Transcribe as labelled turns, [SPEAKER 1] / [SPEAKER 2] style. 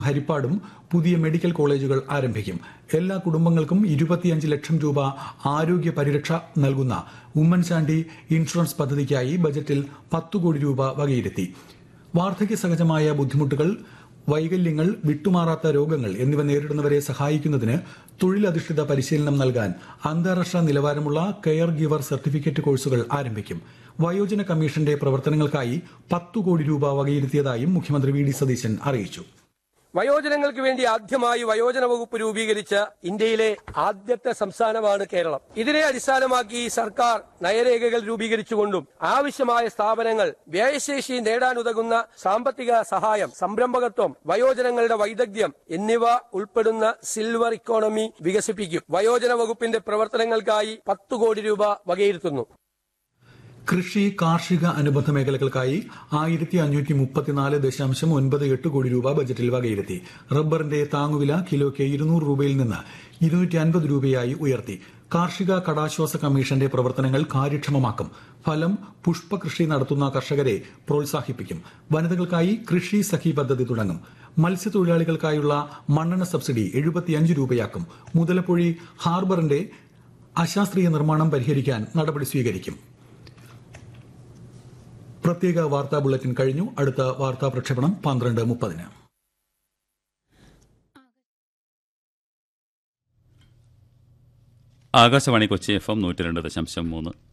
[SPEAKER 1] ഹരിപ്പാടും പുതിയ മെഡിക്കൽ കോളേജുകൾ ആരംഭിക്കും എല്ലാ കുടുംബങ്ങൾക്കും ഇരുപത്തിയഞ്ച് ലക്ഷം രൂപ ആരോഗ്യ പരിരക്ഷ നൽകുന്ന ഉമ്മൻചാണ്ടി ഇൻഷുറൻസ് പദ്ധതിക്കായി ബജറ്റിൽ പത്തു കോടി രൂപ വകയിരുത്തി വാർദ്ധക്യ സഹജമായ ബുദ്ധിമുട്ടുകൾ വൈകല്യങ്ങൾ വിട്ടുമാറാത്ത രോഗങ്ങൾ എന്നിവ നേരിടുന്നവരെ സഹായിക്കുന്നതിന് തൊഴിലധിഷ്ഠിത പരിശീലനം നൽകാൻ അന്താരാഷ്ട്ര നിലവാരമുള്ള കെയർ ഗിവർ സർട്ടിഫിക്കറ്റ് കോഴ്സുകൾ ആരംഭിക്കും വയോജന കമ്മീഷന്റെ പ്രവർത്തനങ്ങൾക്കായി പത്തു കോടി രൂപ വകയിരുത്തിയതായും മുഖ്യമന്ത്രി വി ഡി സതീശൻ അറിയിച്ചു
[SPEAKER 2] വയോജനങ്ങൾക്ക് വേണ്ടി ആദ്യമായി വയോജന വകുപ്പ് രൂപീകരിച്ച ഇന്ത്യയിലെ ആദ്യത്തെ സംസ്ഥാനമാണ് കേരളം ഇതിനെ അടിസ്ഥാനമാക്കി സർക്കാർ നയരേഖകൾ രൂപീകരിച്ചുകൊണ്ടും ആവശ്യമായ സ്ഥാപനങ്ങൾ വ്യയശേഷി നേടാനുതകുന്ന സാമ്പത്തിക സഹായം സംരംഭകത്വം വയോജനങ്ങളുടെ വൈദഗ്ധ്യം എന്നിവ ഉൾപ്പെടുന്ന സിൽവർ ഇക്കോണമി വികസിപ്പിക്കും വയോജന വകുപ്പിന്റെ പ്രവർത്തനങ്ങൾക്കായി പത്തു കോടി രൂപ വകയിരുത്തുന്നു
[SPEAKER 1] കൃഷി കാർഷിക അനുബന്ധ മേഖലകൾക്കായി ആയിരത്തി അഞ്ഞൂറ്റി മുപ്പത്തിനാല് ദശാംശം ഒൻപത് എട്ട് കോടി രൂപ ബജറ്റിൽ വകയിരുത്തി റബ്ബറിന്റെ താങ്ങുവില കിലോയ്ക്ക് ഇരുന്നൂറ് രൂപയിൽ നിന്ന് ഇരുന്നൂറ്റി അൻപത് രൂപയായി ഉയർത്തി കാർഷിക കടാശ്വാസ കമ്മീഷന്റെ പ്രവർത്തനങ്ങൾ കാര്യക്ഷമമാക്കും ഫലം പുഷ്പകൃഷി നടത്തുന്ന കർഷകരെ പ്രോത്സാഹിപ്പിക്കും വനിതകൾക്കായി കൃഷി സഖി പദ്ധതി തുടങ്ങും മത്സ്യത്തൊഴിലാളികൾക്കായുള്ള മണ്ണെണ്ണ സബ്സിഡി എഴുപത്തിയഞ്ച് രൂപയാക്കും മുതലപ്പൊഴി ഹാർബറിന്റെ അശാസ്ത്രീയ നിർമ്മാണം പരിഹരിക്കാൻ നടപടി സ്വീകരിക്കും പ്രത്യേക വാർത്താ ബുള്ളറ്റിൻ കഴിഞ്ഞു അടുത്ത വാർത്താ പ്രക്ഷേപണം പന്ത്രണ്ട് മുപ്പതിന്
[SPEAKER 3] ആകാശവാണി കൊച്ചി എഫ് എം നൂറ്റി രണ്ട് ദശാംശം മൂന്ന്